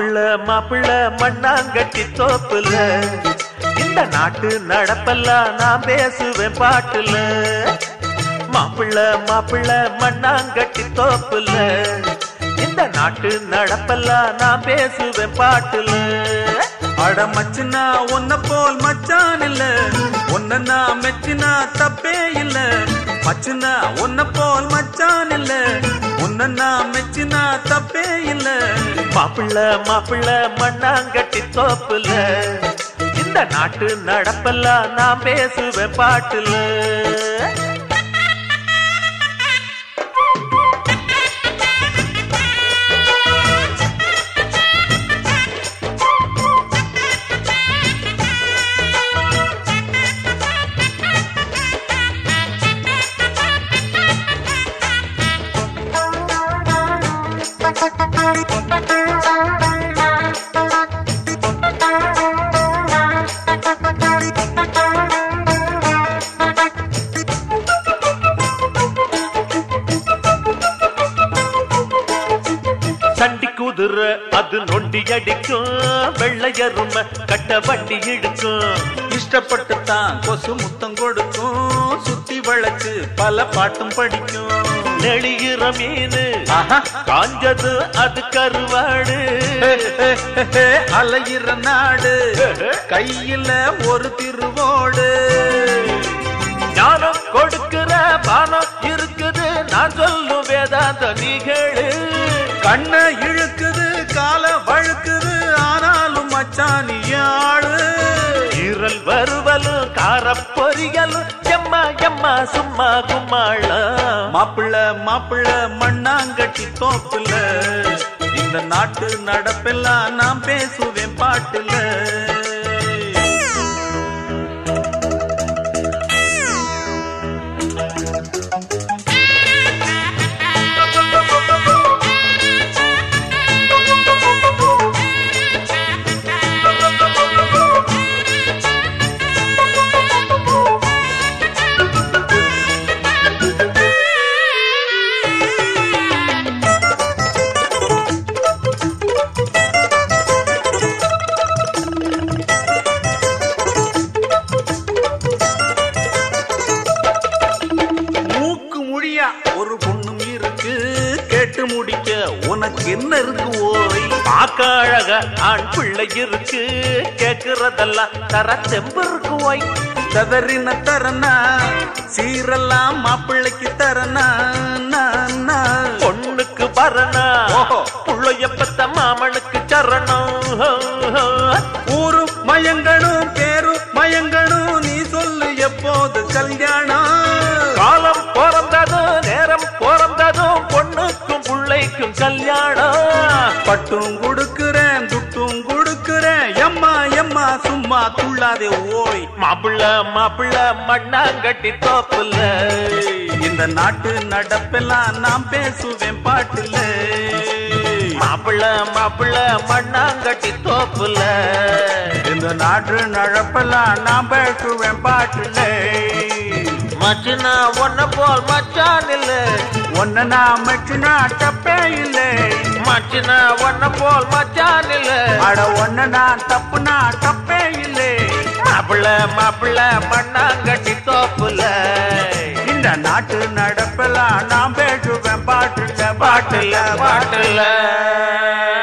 மாப்பிள்ள மாப்பிள்ள மண்ணாங்கட்டி தோப்புல இந்த நாட்டு நடப்பெல்லாம் நான் பேசுவேன் பாட்டுல மாப்பிள்ள மாப்பிள்ள மண்ணாங்கட்டி தோப்புல இந்த நாட்டு நடப்பெல்லாம் நான் பேசுவேன் பாட்டுல அட மச்சினா உன்ன போல் மச்சான் இல்ல உன்ன நான் மெச்சினா தப்பே இல்ல மச்சினா உன்ன போல் மச்சான் இல்ல உன்ன நான் மெச்சினா தப்பே இல்ல மாப்பிள்ள மாப்பிள்ள மண்ணாங்கட்டி தோப்புல இந்த நாட்டு நடப்பெல்லாம் நான் பேசுவேன் பாட்டுல சண்டி குதிரை அது நொண்டி அடிக்கும் வெள்ளையரும கட்ட வண்டி இழுக்கும் இஷ்டப்பட்டு தான் கொசு முத்தம் கொடுக்கும் சுத்தி வளைச்சு பல பாட்டும் படிக்கும் நெளிகிற மீனு ஆஹா. காஞ்சது அது கருவாடு அலையிற நாடு கையில ஒரு திருவோடு ஞானம் கொடுக்கிற பானம் இருக்குது நான் சொல்லும் வேதாந்த நீ கேளு கண்ண இழுக்குது கால வழுக்குது ஆனாலும் மச்சான் ஆளு ஈரல் வருவலும் காரப்பொரியலும் எம்மா எம்மா சும்மா கும்மாள மாப்பிள்ள மாப்பிள்ள மண்ணாங்கட்டி தோப்புல இந்த நாட்டு நடப்பெல்லாம் நான் பேசுவேன் பாட்டுல மூக்கு மொழியா ஒரு பொண்ணும் இருக்கு கேட்டு முடிக்க உனக்கு என்ன இருக்கு ஓய் பார்க்க அழக ஆண் பிள்ளை இருக்கு கேக்குறதெல்லாம் தர தெம்பு இருக்கு ஓய் ததறின தரனா சீரெல்லாம் மாப்பிள்ளைக்கு தரனா நான், நான். பொண்ணுக்கு பரணா ஓஹோ. புள்ளையப்பத்த மாமனுக்கு சரணம் ஊரு மயங்கணும் பேரு மயங்கணும் நீ சொல்லு எப்போது கல்யாணம் காலம் பிறந்ததும் நேரம் பிறந்ததும் பொண்ணுக்கும் பிள்ளைக்கும் கல்யாணம் பட்டும் கொடுக்கிறேன் துட்டும் கொடுக்கிறேன் எம்மா எம்மா சும்மா துள்ளாதே ஓய் மாப்பிள்ள மாப்பிள்ள மண்ணாங்கட்டி தோப்புல இந்த நாட்டு நடப்பெல்லாம் நான் பேசுவேன் பாட்டுல மாப்பிள்ள மாப்பிள்ள மண்ணாங்கட்டி தோப்புல இந்த நாட்டு நடப்பெல்லாம் நான் பேசுவேன் பாட்டுல மச்சினா ஒன்ன போல் மச்சான் இல்ல ஒன்ன நான் மச்சினா தப்பே இல்லை மச்சினா ஒன்ன போல் மச்சான் இல்ல அட ஒன்ன நான் தப்புனா தப்பே இல்லை மாப்பிள்ள மாப்பிள்ள மண்ணாங்கட்டி தோப்புல இந்த நாட்டு நடப்பெல்லாம் நான் பேசுவேன் பாட்டுல பாட்டுல பாட்டுல